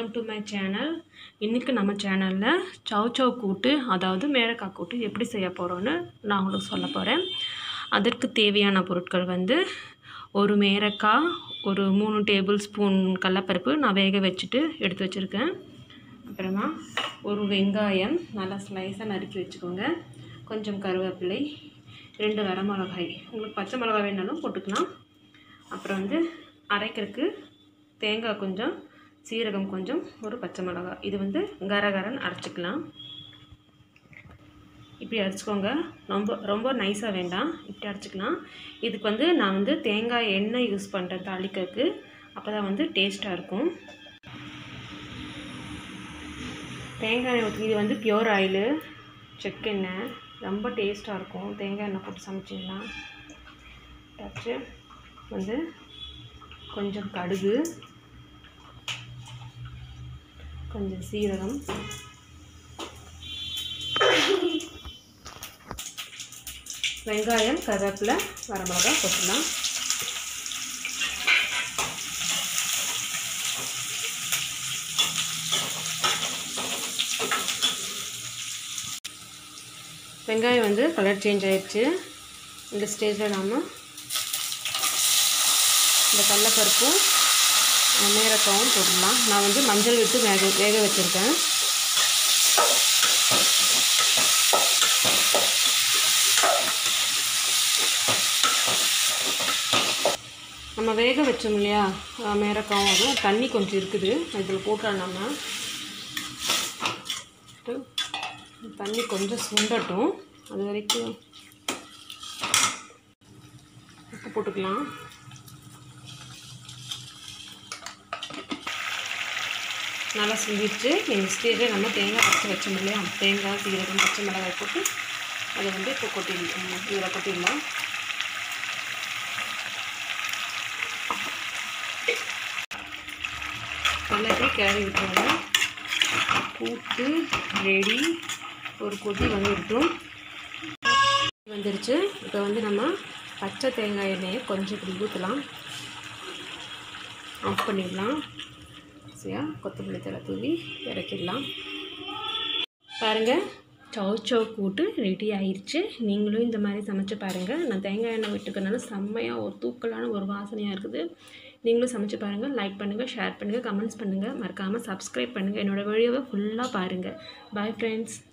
welcome to my channel இன்றைக்கி நம்ம சேனலில் சவ் சவ் கூட்டு அதாவது மேரக்காய் கூட்டு எப்படி செய்ய போகிறோன்னு நான் உங்களுக்கு சொல்ல போகிறேன் அதற்கு தேவையான பொருட்கள் வந்து ஒரு மேரக்காய் ஒரு மூணு டேபிள் ஸ்பூன் கடலப்பருப்பு நான் வேக வச்சுட்டு எடுத்து வச்சுருக்கேன் அப்புறமா ஒரு வெங்காயம் நல்லா ஸ்லைஸாக நறுக்கி வச்சுக்கோங்க கொஞ்சம் கருவேப்பிலை ரெண்டு வரமிளகாய் உங்களுக்கு பச்சை மிளகாய் வேணாலும் போட்டுக்கலாம் அப்புறம் வந்து அரைக்கிறதுக்கு தேங்காய் கொஞ்சம் சீரகம் கொஞ்சம் ஒரு பச்சை மிளகாய் இது வந்து கரகரன்னு அரைச்சிக்கலாம் இப்படி அரைச்சிக்கோங்க ரொம்ப ரொம்ப நைஸாக வேண்டாம் இப்படி அரைச்சிக்கலாம் இதுக்கு வந்து நான் வந்து தேங்காய் எண்ணெய் யூஸ் பண்ணுறேன் தாளிக்கிறதுக்கு அப்போ தான் வந்து டேஸ்ட்டாக இருக்கும் தேங்காய் எண்ணெய் ஊற்றி இது வந்து பியோர் ஆயிலு செக்கெண்ணெய் ரொம்ப டேஸ்ட்டாக இருக்கும் தேங்காய் எண்ணெய் போட்டு சமைச்சிங்கன்னா வச்சு வந்து கொஞ்சம் கடுகு கொஞ்சம் சீரகம் வெங்காயம் கருவேப்பிலை வரமிளகா போட்டுடலாம் வெங்காயம் வந்து கலர் சேஞ்ச் ஆயிடுச்சு இந்த ஸ்டேஜில் நாம் இந்த கடலப்பருப்பும் மேரக்காவும் போட்டுடலாம் நான் வந்து மஞ்சள் விட்டு வேக வேக வச்சுருக்கேன் நம்ம வேக வச்சோம் இல்லையா மேரக்காவும் அதுவும் தண்ணி கொஞ்சம் இருக்குது இதில் போட்டுறோம் நம்ம தண்ணி கொஞ்சம் சுண்டட்டும் அது வரைக்கும் உப்பு போட்டுக்கலாம் நல்லா சுண்டிடுச்சு இந்த ஸ்டேஜில் நம்ம தேங்காய் பச்சை வச்சோம் இல்லையா தேங்காய் சீரகம் பச்சை மிளகாய் போட்டு அதை வந்து இப்போ கொட்டிடலாம் இதில் கொட்டிடலாம் நல்லாவே கிளறி விட்டுருவாங்க கூட்டு ரெடி ஒரு கொதி வந்துட்டும் வந்துருச்சு இப்போ வந்து நம்ம பச்சை தேங்காய் எண்ணெயை கொஞ்சம் இப்படி ஊற்றலாம் ஆஃப் பண்ணிடலாம் சரியா கொத்தமல்லி தலை தூவி இறக்கிடலாம் பாருங்கள் சவு சவு கூட்டு ரெடி ஆயிடுச்சு நீங்களும் இந்த மாதிரி சமைச்சு பாருங்கள் நான் தேங்காய் எண்ணெய் விட்டுக்கனால செம்மையாக ஒரு தூக்கலான ஒரு வாசனையாக இருக்குது நீங்களும் சமைச்சு பாருங்கள் லைக் பண்ணுங்கள் ஷேர் பண்ணுங்கள் கமெண்ட்ஸ் பண்ணுங்கள் மறக்காமல் சப்ஸ்கிரைப் பண்ணுங்கள் என்னோடய வீடியோவை ஃபுல்லாக பாருங்கள் பாய் ஃப்ரெண்ட்ஸ்